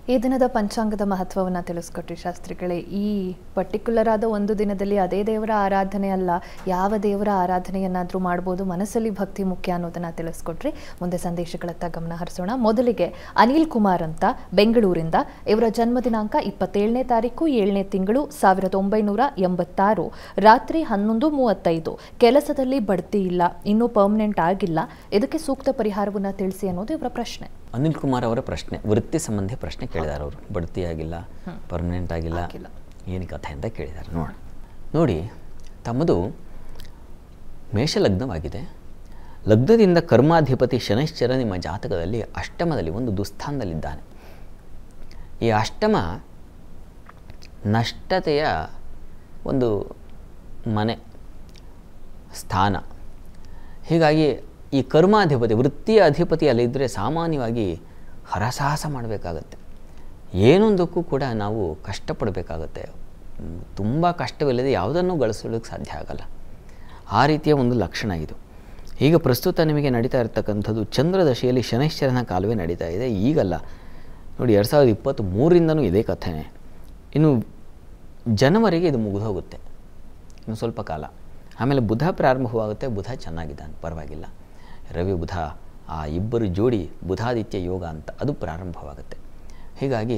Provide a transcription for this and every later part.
ಈ ದಿನದ ಪಂಚಾಂಗದ ಮಹತ್ವವನ್ನು ತಿಳಿಸ್ಕೊಟ್ರಿ ಶಾಸ್ತ್ರಿಗಳೇ ಈ ಪರ್ಟಿಕ್ಯುಲರ್ ಆದ ಒಂದು ದಿನದಲ್ಲಿ ಅದೇ ದೇವರ ಆರಾಧನೆ ಅಲ್ಲ ಯಾವ ದೇವರ ಆರಾಧನೆಯನ್ನಾದರೂ ಮಾಡ್ಬೋದು ಮನಸ್ಸಲ್ಲಿ ಭಕ್ತಿ ಮುಖ್ಯ ಅನ್ನೋದನ್ನ ತಿಳಿಸ್ಕೊಟ್ರಿ ಮುಂದೆ ಸಂದೇಶಗಳತ್ತ ಗಮನ ಹರಿಸೋಣ ಮೊದಲಿಗೆ ಅನಿಲ್ ಕುಮಾರ್ ಅಂತ ಬೆಂಗಳೂರಿಂದ ಇವರ ಜನ್ಮ ದಿನಾಂಕ ಇಪ್ಪತ್ತೇಳನೇ ತಾರೀಕು ಏಳನೇ ತಿಂಗಳು ಸಾವಿರದ ಒಂಬೈನೂರ ಎಂಬತ್ತಾರು ರಾತ್ರಿ ಹನ್ನೊಂದು ಮೂವತ್ತೈದು ಕೆಲಸದಲ್ಲಿ ಬಡ್ತಿ ಇಲ್ಲ ಇನ್ನೂ ಪರ್ಮನೆಂಟ್ ಆಗಿಲ್ಲ ಇದಕ್ಕೆ ಸೂಕ್ತ ಪರಿಹಾರವನ್ನು ತಿಳಿಸಿ ಅನ್ನೋದು ಇವರ ಪ್ರಶ್ನೆ ಅನಿಲ್ ಕುಮಾರ್ ಅವರ ಪ್ರಶ್ನೆ ವೃತ್ತಿ ಸಂಬಂಧಿ ಪ್ರಶ್ನೆ ಕೇಳಿದ್ದಾರೆ ಅವರು ಬಡ್ತಿ ಆಗಿಲ್ಲ ಪರ್ಮನೆಂಟ್ ಆಗಿಲ್ಲ ಆಗಿಲ್ಲ. ಏನು ಕಥೆ ಅಂತ ಕೇಳಿದ್ದಾರೆ ನೋಡಿ ನೋಡಿ ತಮ್ಮದು ಮೇಷಲಗ್ನವಾಗಿದೆ ಲಗ್ನದಿಂದ ಕರ್ಮಾಧಿಪತಿ ಶನೈಶ್ಚರ ನಿಮ್ಮ ಜಾತಕದಲ್ಲಿ ಅಷ್ಟಮದಲ್ಲಿ ಒಂದು ದುಸ್ಥಾನದಲ್ಲಿದ್ದಾನೆ ಈ ಅಷ್ಟಮ ನಷ್ಟತೆಯ ಒಂದು ಮನೆ ಸ್ಥಾನ ಹೀಗಾಗಿ ಈ ಕರ್ಮಾಧಿಪತಿ ವೃತ್ತಿಯ ಅಧಿಪತಿ ಅಲ್ಲಿದ್ದರೆ ಸಾಮಾನ್ಯವಾಗಿ ಹರಸಾಹಸ ಮಾಡಬೇಕಾಗತ್ತೆ ಏನೊಂದಕ್ಕೂ ಕೂಡ ನಾವು ಕಷ್ಟಪಡಬೇಕಾಗತ್ತೆ ತುಂಬ ಕಷ್ಟವಿಲ್ಲದೆ ಯಾವುದನ್ನು ಗಳಿಸಲಿಕ್ಕೆ ಸಾಧ್ಯ ಆಗಲ್ಲ ಆ ರೀತಿಯ ಒಂದು ಲಕ್ಷಣ ಇದು ಈಗ ಪ್ರಸ್ತುತ ನಿಮಗೆ ನಡೀತಾ ಇರತಕ್ಕಂಥದ್ದು ಚಂದ್ರದಶೆಯಲ್ಲಿ ಶನೈಶ್ಚರನ ಕಾಲುವೆ ನಡೀತಾ ಇದೆ ಈಗಲ್ಲ ನೋಡಿ ಎರಡು ಸಾವಿರದ ಇಪ್ಪತ್ತ್ ಮೂರರಿಂದನೂ ಇದೇ ಕಥೆನೇ ಇನ್ನು ಜನವರಿಗೆ ಇದು ಮುಗಿದು ಹೋಗುತ್ತೆ ಇನ್ನು ಸ್ವಲ್ಪ ಕಾಲ ಆಮೇಲೆ ಬುಧ ಪ್ರಾರಂಭವಾಗುತ್ತೆ ಬುಧ ಚೆನ್ನಾಗಿದ್ದಾನೆ ಪರವಾಗಿಲ್ಲ ರವಿ ಬುಧ ಆ ಇಬ್ಬರು ಜೋಡಿ ಬುಧಾದಿತ್ಯ ಯೋಗ ಅಂತ ಅದು ಪ್ರಾರಂಭವಾಗುತ್ತೆ ಹೀಗಾಗಿ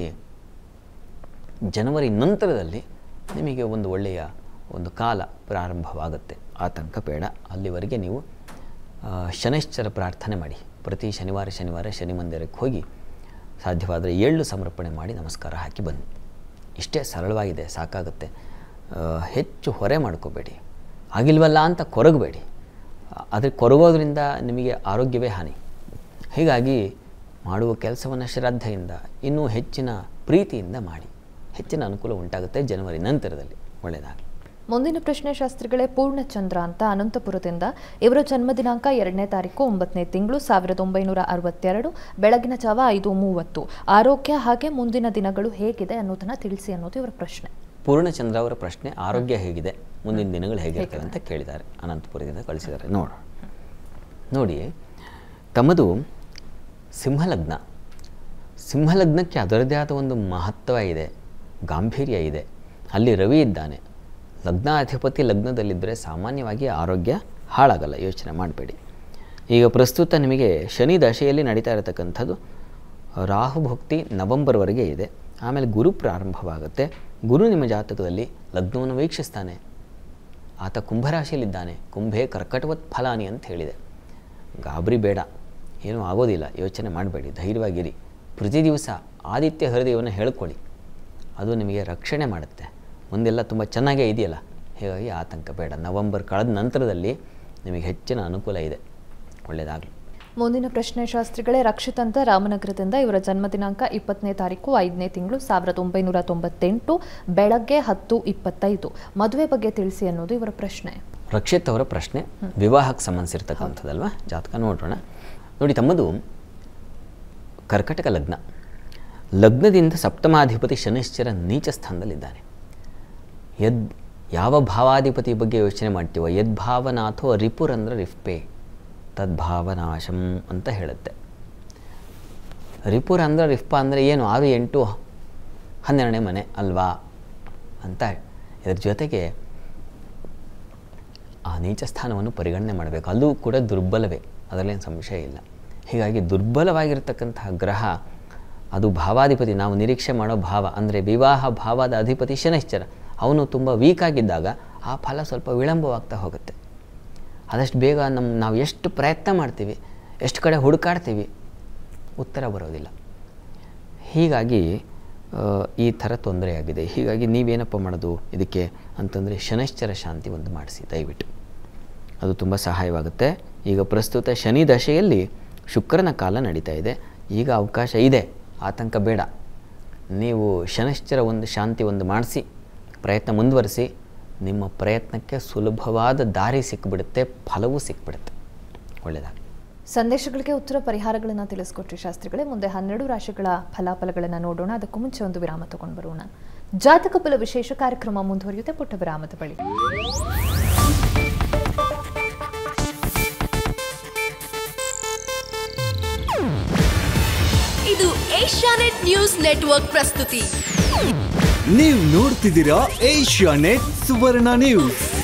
ಜನವರಿ ನಂತರದಲ್ಲಿ ನಿಮಗೆ ಒಂದು ಒಳ್ಳೆಯ ಒಂದು ಕಾಲ ಪ್ರಾರಂಭವಾಗುತ್ತೆ ಆತಂಕ ಬೇಡ ಅಲ್ಲಿವರೆಗೆ ನೀವು ಆ, ಶನೈಶ್ಚರ ಪ್ರಾರ್ಥನೆ ಮಾಡಿ ಪ್ರತಿ ಶನಿವಾರ ಶನಿವಾರ ಶನಿ ಮಂದಿರಕ್ಕೆ ಹೋಗಿ ಸಾಧ್ಯವಾದರೆ ಎಳ್ಳು ಸಮರ್ಪಣೆ ಮಾಡಿ ನಮಸ್ಕಾರ ಹಾಕಿ ಬನ್ನಿ ಇಷ್ಟೇ ಸರಳವಾಗಿದೆ ಸಾಕಾಗುತ್ತೆ ಆ, ಹೆಚ್ಚು ಹೊರೆ ಮಾಡ್ಕೋಬೇಡಿ ಆಗಿಲ್ವಲ್ಲ ಅಂತ ಕೊರಗಬೇಡಿ ಆದರೆ ಕೊರಗೋದ್ರಿಂದ ನಿಮಗೆ ಆರೋಗ್ಯವೇ ಹಾನಿ ಹೀಗಾಗಿ ಮಾಡುವ ಕೆಲಸವನ್ನು ಶ್ರದ್ಧೆಯಿಂದ ಇನ್ನೂ ಹೆಚ್ಚಿನ ಪ್ರೀತಿಯಿಂದ ಮಾಡಿ ಹೆಚ್ಚಿನ ಅನುಕೂಲ ಉಂಟಾಗುತ್ತೆ ಜನವರಿ ನಂತರದಲ್ಲಿ ಒಳ್ಳೆಯದಾಗಲಿ ಮುಂದಿನ ಪ್ರಶ್ನೆ ಶಾಸ್ತ್ರಿಗಳೇ ಪೂರ್ಣಚಂದ್ರ ಅಂತ ಅನಂತಪುರದಿಂದ ಇವರ ಜನ್ಮ ದಿನಾಂಕ ಎರಡನೇ ತಾರೀಕು ಒಂಬತ್ತನೇ ತಿಂಗಳು ಸಾವಿರದ ಒಂಬೈನೂರ ಅರವತ್ತೆರಡು ಬೆಳಗಿನ ಜಾವ ಐದು ಮೂವತ್ತು ಆರೋಗ್ಯ ಹಾಗೆ ಮುಂದಿನ ದಿನಗಳು ಹೇಗಿದೆ ಅನ್ನೋದನ್ನ ತಿಳಿಸಿ ಅನ್ನೋದು ಇವರ ಪ್ರಶ್ನೆ ಪೂರ್ಣಚಂದ್ರ ಅವರ ಪ್ರಶ್ನೆ ಆರೋಗ್ಯ ಹೇಗಿದೆ ಮುಂದಿನ ದಿನಗಳು ಹೇಗಿರ್ತವೆ ಅಂತ ಕೇಳಿದ್ದಾರೆ ಅನಂತಪುರದಿಂದ ಕಳಿಸಿದ್ದಾರೆ ನೋಡ ನೋಡಿ ತಮ್ಮದು ಸಿಂಹಲಗ್ನ ಸಿಂಹಲಗ್ನಕ್ಕೆ ಅದರದೇ ಆದ ಒಂದು ಮಹತ್ವ ಇದೆ ಗಾಂಭೀರ್ಯ ಇದೆ ಅಲ್ಲಿ ರವಿ ಇದ್ದಾನೆ ಲಗ್ನಾಧಿಪತಿ ಲಗ್ನದಲ್ಲಿದ್ದರೆ ಸಾಮಾನ್ಯವಾಗಿ ಆರೋಗ್ಯ ಹಾಳಾಗಲ್ಲ ಯೋಚನೆ ಮಾಡಬೇಡಿ ಈಗ ಪ್ರಸ್ತುತ ನಿಮಗೆ ಶನಿ ದಶೆಯಲ್ಲಿ ನಡೀತಾ ಇರತಕ್ಕಂಥದ್ದು ರಾಹು ಭಕ್ತಿ ನವೆಂಬರ್ವರೆಗೆ ಇದೆ ಆಮೇಲೆ ಗುರು ಪ್ರಾರಂಭವಾಗುತ್ತೆ ಗುರು ನಿಮ್ಮ ಜಾತಕದಲ್ಲಿ ಲಗ್ನವನ್ನು ವೀಕ್ಷಿಸ್ತಾನೆ ಆತ ಕುಂಭರಾಶಿಯಲ್ಲಿದ್ದಾನೆ ಕುಂಭೆ ಕರ್ಕಟವತ್ ಫಲಾನಿ ಅಂತ ಹೇಳಿದೆ ಗಾಬರಿ ಬೇಡ ಏನೂ ಆಗೋದಿಲ್ಲ ಯೋಚನೆ ಮಾಡಬೇಡಿ ಧೈರ್ಯವಾಗಿರಿ ಪ್ರತಿ ದಿವಸ ಆದಿತ್ಯ ಹೃದಯವನ್ನು ಹೇಳ್ಕೊಳ್ಳಿ ಅದು ನಿಮಗೆ ರಕ್ಷಣೆ ಮಾಡುತ್ತೆ ಮುಂದೆಲ್ಲ ತುಂಬ ಚೆನ್ನಾಗೇ ಇದೆಯಲ್ಲ ಹೀಗಾಗಿ ಆತಂಕ ಬೇಡ ನವಂಬರ್ ಕಳೆದ ನಂತರದಲ್ಲಿ ನಿಮಗೆ ಹೆಚ್ಚಿನ ಅನುಕೂಲ ಇದೆ ಒಳ್ಳೆಯದಾಗಲಿ ಮುಂದಿನ ಪ್ರಶ್ನೆ ಶಾಸ್ತ್ರಿಗಳೇ ರಕ್ಷಿತ್ ಅಂತ ರಾಮನಗರದಿಂದ ಇವರ ಜನ್ಮ ದಿನಾಂಕ ಇಪ್ಪತ್ತನೇ ತಾರೀಕು ಐದನೇ ತಿಂಗಳು ಸಾವಿರದ ಒಂಬೈನೂರ ತೊಂಬತ್ತೆಂಟು ಬೆಳಗ್ಗೆ ಹತ್ತು ಇಪ್ಪತ್ತೈದು ಮದುವೆ ಬಗ್ಗೆ ತಿಳಿಸಿ ಅನ್ನೋದು ಇವರ ಪ್ರಶ್ನೆ ರಕ್ಷಿತ್ ಅವರ ಪ್ರಶ್ನೆ ವಿವಾಹಕ್ಕೆ ಸಂಬಂಧಿಸಿರ್ತಕ್ಕಂಥದ್ದಲ್ವಾ ಜಾತಕ ನೋಡೋಣ ನೋಡಿ ತಮ್ಮದು ಕರ್ಕಟಕ ಲಗ್ನ ಲಗ್ನದಿಂದ ಸಪ್ತಮಾಧಿಪತಿ ಶನಿಶ್ಚರ ನೀಚ ಸ್ಥಾನದಲ್ಲಿದ್ದಾನೆ ಯದ್ ಯಾವ ಭಾವಾಧಿಪತಿ ಬಗ್ಗೆ ಯೋಚನೆ ಮಾಡ್ತೀವೋ ಯದ್ಭಾವನಾಥೋ ರಿಪುರಂದ್ರ ರಿಫ್ಪೆ ತದ್ಭಾವನಾಶಂ ಅಂತ ಹೇಳುತ್ತೆ ರಿಪುರ ಅಂದ್ರೆ ರಿಫ್ಪ ಅಂದರೆ ಏನು ಆರು ಎಂಟು ಹನ್ನೆರಡನೇ ಮನೆ ಅಲ್ವಾ ಅಂತ ಇದರ ಜೊತೆಗೆ ಆ ನೀಚ ಸ್ಥಾನವನ್ನು ಪರಿಗಣನೆ ಮಾಡಬೇಕು ಅಲ್ಲೂ ಕೂಡ ದುರ್ಬಲವೇ ಅದರಲ್ಲೇನು ಸಂಶಯ ಇಲ್ಲ ಹೀಗಾಗಿ ದುರ್ಬಲವಾಗಿರ್ತಕ್ಕಂತಹ ಗ್ರಹ ಅದು ಭಾವಾಧಿಪತಿ ನಾವು ನಿರೀಕ್ಷೆ ಮಾಡೋ ಭಾವ ಅಂದರೆ ವಿವಾಹ ಭಾವದ ಅಧಿಪತಿ ಶನಿಶ್ಚರ ಅವನು ತುಂಬ ವೀಕ್ ಆಗಿದ್ದಾಗ ಆ ಫಲ ಸ್ವಲ್ಪ ವಿಳಂಬವಾಗ್ತಾ ಹೋಗುತ್ತೆ ಆದಷ್ಟು ಬೇಗ ನಮ್ಮ ನಾವು ಎಷ್ಟು ಪ್ರಯತ್ನ ಮಾಡ್ತೀವಿ ಎಷ್ಟು ಕಡೆ ಹುಡುಕಾಡ್ತೀವಿ ಉತ್ತರ ಬರೋದಿಲ್ಲ ಹೀಗಾಗಿ ಆ, ಈ ಥರ ತೊಂದರೆಯಾಗಿದೆ ಹೀಗಾಗಿ ನೀವೇನಪ್ಪ ಮಾಡೋದು ಇದಕ್ಕೆ ಅಂತಂದರೆ ಶನೈಶ್ಚರ ಶಾಂತಿ ಒಂದು ಮಾಡಿಸಿ ದಯವಿಟ್ಟು ಅದು ತುಂಬ ಸಹಾಯವಾಗುತ್ತೆ ಈಗ ಪ್ರಸ್ತುತ ಶನಿ ದಶೆಯಲ್ಲಿ ಶುಕ್ರನ ಕಾಲ ನಡೀತಾ ಇದೆ ಈಗ ಅವಕಾಶ ಇದೆ ಆತಂಕ ಬೇಡ ನೀವು ಶನೈಶ್ಚರ ಒಂದು ಶಾಂತಿ ಒಂದು ಮಾಡಿಸಿ ಪ್ರಯತ್ನ ಮುಂದುವರಿಸಿ ನಿಮ್ಮ ಪ್ರಯತ್ನಕ್ಕೆ ಸುಲಭವಾದ ದಾರಿ ಸಿಕ್ಬಿಡುತ್ತೆ ಫಲವೂ ಸಿಕ್ಬಿಡುತ್ತೆ ಒಳ್ಳೆಯದಾಗಲಿ ಸಂದೇಶಗಳಿಗೆ ಉತ್ತರ ಪರಿಹಾರಗಳನ್ನು ತಿಳಿಸ್ಕೊಟ್ರಿ ಶಾಸ್ತ್ರಿಗಳೇ ಮುಂದೆ ಹನ್ನೆರಡು ರಾಶಿಗಳ ಫಲಾಫಲಗಳನ್ನು ನೋಡೋಣ ಅದಕ್ಕೂ ಮುಂಚೆ ಒಂದು ವಿರಾಮ ತಗೊಂಡು ಬರೋಣ ಜಾತಕ ಫಲ ವಿಶೇಷ ಕಾರ್ಯಕ್ರಮ ಮುಂದುವರಿಯುತ್ತೆ ಪುಟ್ಟ ವಿರಾಮದ ಬಳಿ ಇದು ಏಷ್ಯಾನೆಟ್ ನ್ಯೂಸ್ ನೆಟ್ವರ್ಕ್ ಪ್ರಸ್ತುತಿ ನೀವು ನೋಡ್ತಿದ್ದೀರಾ ಏಷ್ಯಾ ನೆಟ್ ಸುವರ್ಣ ನ್ಯೂಸ್